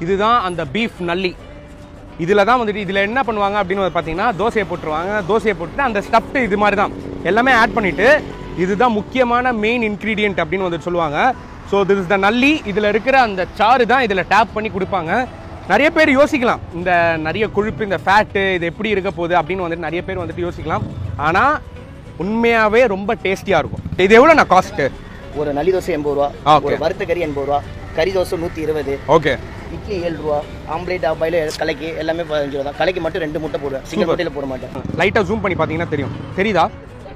இதுதான் அந்த பீஃப் நல்லி இதில் தான் வந்துட்டு இதில் என்ன பண்ணுவாங்க அப்படின்னு வந்து பார்த்தீங்கன்னா தோசையை போட்டுருவாங்க தோசையை போட்டுட்டு அந்த ஸ்டஃப்டு இது மாதிரி தான் எல்லாமே ஆட் பண்ணிவிட்டு இதுதான் முக்கியமான மெயின் இன்க்ரீடியன்ட் அப்படின்னு வந்துட்டு சொல்லுவாங்க so this is the nalli இதில் இருக்கிற அந்த சாறு தான் இதில் டேப் பண்ணி கொடுப்பாங்க நிறைய பேர் யோசிக்கலாம் இந்த நிறைய கொழுப்பு இந்த ஃபேட்டு இது எப்படி இருக்க போகுது அப்படின்னு வந்துட்டு நிறைய பேர் வந்துட்டு யோசிக்கலாம் ஆனால் உண்மையாகவே ரொம்ப டேஸ்டியாக இருக்கும் இது எவ்வளோ நான் காஸ்ட்டு ஒரு நல்லி தோசை எண்பது ரூபா ஆ, okay. ஒரு வறுத்த கறி எண்பது ரூபா கறி தோசை நூற்றி இருபது ஓகே இட்லி ஏழு ரூபா ஆம்லேட் ஆப்பாயில் கலைக்கு எல்லாமே பதினஞ்சு ரூபா தான் கலைக்கு மட்டும் ரெண்டு முட்டை போடுவேன் சிங்கிள் முட்டையில் போட மாட்டேன் லைட்டாக ஜூம் பண்ணி பார்த்தீங்கன்னா தெரியும் தெரியுதா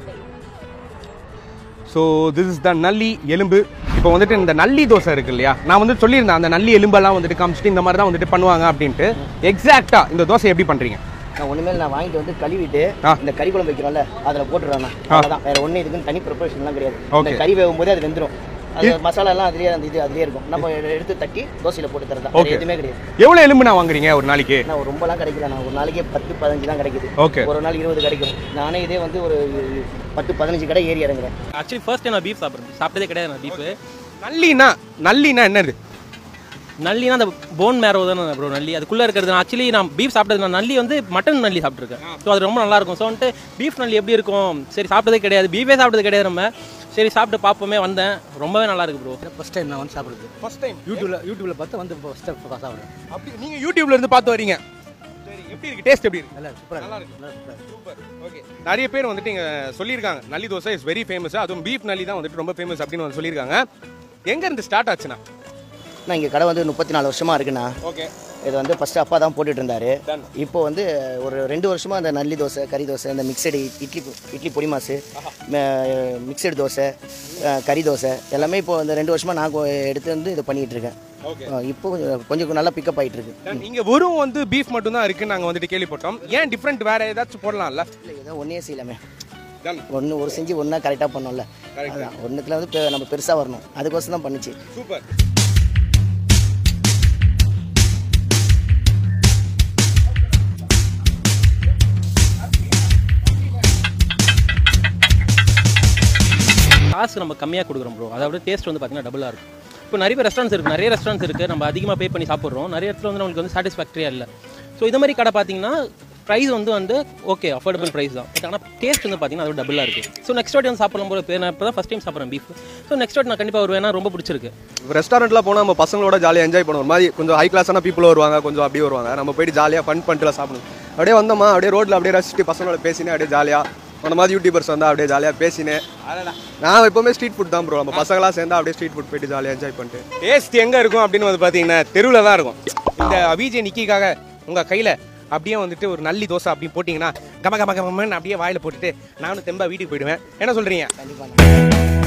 so this is the nalli எலும்பு இப்போ வந்துட்டு இந்த நல்லி தோசை இருக்கு இல்லையா நான் வந்து சொல்லியிருந்தேன் அந்த நல்லி எலும்பெல்லாம் வந்துட்டு காமிச்சிட்டு இந்த மாதிரி தான் வந்துட்டு பண்ணுவாங்க அப்படின்ட்டு எக்ஸாக்டாக இந்த தோசை எப்படி பண்ணுறீங்க நான் ஒண்ணுமே இல்ல, நான் வாங்கிட்டு வந்து கழுவிட்டு ஆ. இந்த கறி குழம்பு வைக்கிறோம்ல அதில் போட்டுடுறேன் நான் அவ்வளோதான் வேற ஒன்றும் இதுக்குன்னு தனி ப்ரிப்பரேஷன்லாம் கிடையாது இந்த Okay. கறி வேகும் போது அது வெந்துடும் அது மசாலா எல்லாம் அதுலயே அந்த இது அதுலயே இருக்கும் நம்ம எடுத்து தட்டி தோசையில் போட்டு தரதான் வேற Okay. எதுவுமே கிடையாது எவ்வளோ எலும்பு நான் வாங்குறீங்க ஒரு நாளைக்கு நான் ரொம்பலாம் கிடைக்கல நான் ஒரு நாளைக்கே பத்து பதினஞ்சு தான் கிடைக்குது Okay. ஒரு நாள் இருபது கிடைக்கும் நானே இதே வந்து ஒரு பத்து பதினஞ்சு கடை ஏறி இறங்குறேன் ஆக்சுவலி ஃபர்ஸ்ட் டைம் நான் பீஃப் சாப்பிட்றேன் சாப்பிட்டதே கிடையாது நான் பீஃப் நல்லினா நல்லினா என்னது நல்லினா அந்த போன் மேரோ தானே ப்ரோ நல்லி அதுக்குள்ளே இருக்கிறது நான் ஆக்சுவலி நான் பீஃப் சாப்பிட்டது நான் நல்லி வந்து மட்டன் நல்லி சாப்பிட்ருக்கேன் ஸோ அது ரொம்ப நல்லா இருக்கும் ஸோ வந்துட்டு பீஃப் நல்லி எப்படி இருக்கும் சரி சாப்பிட்டதே கிடையாது பீஃபே சாப்பிட்டது கிடையாது நம்ம சரி சாப்பிட்டு பார்ப்போமே வந்தேன் ரொம்பவே நல்லா இருக்கு ப்ரோ ஃபர்ஸ்ட் டைம் நான் வந்து சாப்பிடுறது ஃபர்ஸ்ட் டைம் யூடியூப்ல யூடியூப்ல பார்த்து வந்து ஃபர்ஸ்ட் டைம் சாப்பிடுறேன் அப்படி நீங்கள் யூடியூப்ல இருந்து பார்த்து வரீங்க சரி எப்படி இருக்கு டேஸ்ட் எப்படி இருக்கு நல்லா சூப்பரா நல்லா இருக்கு நல்லா சூப்பரா இருக்கு சூப்பர் ஓகே நிறைய பேர் வந்துட்டு இங்க சொல்லியிருக்காங்க nalli dosa is very famous அதுவும் பீஃப் நல்லி தான் வந்துட்டு ரொம்ப ஃபேமஸ் அப்படின்னு வந்து சொல்லியிருக்காங்க எங்க இருந்து ஸ்டார்ட் ஆச்சுன்னா நான் இங்கே கடை வந்து முப்பத்தி நாலு வருஷமா இருக்குண்ணா ஓகே இது வந்து ஃபர்ஸ்ட் அப்பா தான் போட்டுட்டு இருந்தாரு Done. இப்போ வந்து ஒரு ரெண்டு வருஷமா அந்த நல்லி தோசை கறி தோசை இந்த மிக்சடு இட்லி இட்லி பொடி மாசு மிக்சடு தோசை அஹ், கறி தோசை எல்லாமே இப்போ இந்த ரெண்டு வருஷமா நான் கொ- எடுத்து வந்து இதை பண்ணிட்டு இருக்கேன் ஓகே அஹ், இப்போ கொஞ்சம் கொஞ்சம் நல்லா பிக்கப் ஆயிட்டு இருக்கு இங்க வெறும் வந்து பீஃப் மட்டும் தான் இருக்குன்னு நாங்க வந்துட்டு கேள்விப்பட்டோம் ஏன் டிஃப்ரெண்ட் வேற ஏதாச்சும் போடலாம்ல இல்லை ஏதோ ஒன்றே செய்யலாமே Done. ஒன்று ஒரு செஞ்சு ஒன்றா கரெக்டாக பண்ணோம்ல Correct. அதான் ஒன்றுத்துல வந்து பெ- நம்ம பெருசாக வரணும் அதுக்கோசம் தான் பண்ணுச்சு சூப்பர் காசு நம்ம கம்மியாக கொடுக்குறோம் ப்ரோ அதோட டேஸ்ட் வந்து பார்த்தீங்கன்னா டபுளாக இருக்கும் இப்போ நிறைய ரெஸ்டாரண்ட்ஸ் இருக்குது நிறைய ரெஸ்டாரண்ட்ஸ் இருக்குது நம்ம அதிகமாக பே பண்ணி சாப்பிட்றோம் நிறைய இடத்துல வந்து நம்மளுக்கு வந்து சாட்டிஸ்ஃபேக்டரியாக இல்லை ஸோ இது மாதிரி கடை பார்த்தீங்கன்னா ப்ரைஸ் வந்து வந்து ஓகே அஃபோர்டபுள் ப்ரைஸ் தான் பட் ஆனால் டேஸ்ட் வந்து பார்த்தீங்கன்னா அதோட டபுளாக இருக்குது ஸோ நெக்ஸ்ட் வாட்டி வந்து சாப்பிடும் போது இப்போ நான் இப்போ தான் ஃபஸ்ட் டைம் சாப்பிட்றேன் பீஃப் ஸோ நெக்ஸ்ட் வாட்டி நான் கண்டிப்பாக வருவேன் ஏன்னா ரொம்ப பிடிச்சிருக்கு ரெஸ்டாரண்ட்ல போனால் நம்ம பசங்களோட ஜாலியாக என்ஜாய் பண்ணுவோம் ஒரு மாதிரி கொஞ்சம் ஹை கிளாஸான பீப்புள் வருவாங்க கொஞ்சம் அப்படியே வருவாங்க நம்ம போயிட்டு ஜாலியாக ஃபன் பண்ணிட்டு சாப்பிடணும் அப்படியே வந்தோமா அப்படியே ரோட்டில் அப்படியே ரசிச்சுட்டு பசங்களோட பேசினே அப்படியே ஜாலியாக அந்த மாதிரி யூடியூபர்ஸ் வந்தா அப்படியே ஜாலியாக பேசினேன் நான் எப்பவுமே ஸ்ட்ரீட் ஃபுட் தான் ப்ரோ நம்ம பசங்களாம் சேர்ந்தா அப்படியே ஸ்ட்ரீட் ஃபுட் போயிட்டு ஜாலியாக என்ஜாய் பண்ணிட்டு டேஸ்ட் எங்க இருக்கும் அப்படின்னு வந்து பாத்தீங்கன்னா தெருவில் தான் இருக்கும் இந்த அபிஜே நிக்கிக்காக உங்க கையில அப்படியே வந்துட்டு ஒரு நல்லி தோசை அப்படி போட்டிங்கன்னா கம கம கமன்னு அப்படியே வாயில போட்டுட்டு நானும் தெம்பா வீட்டுக்கு போயிடுவேன் என்ன சொல்றீங்க கண்டிப்பாக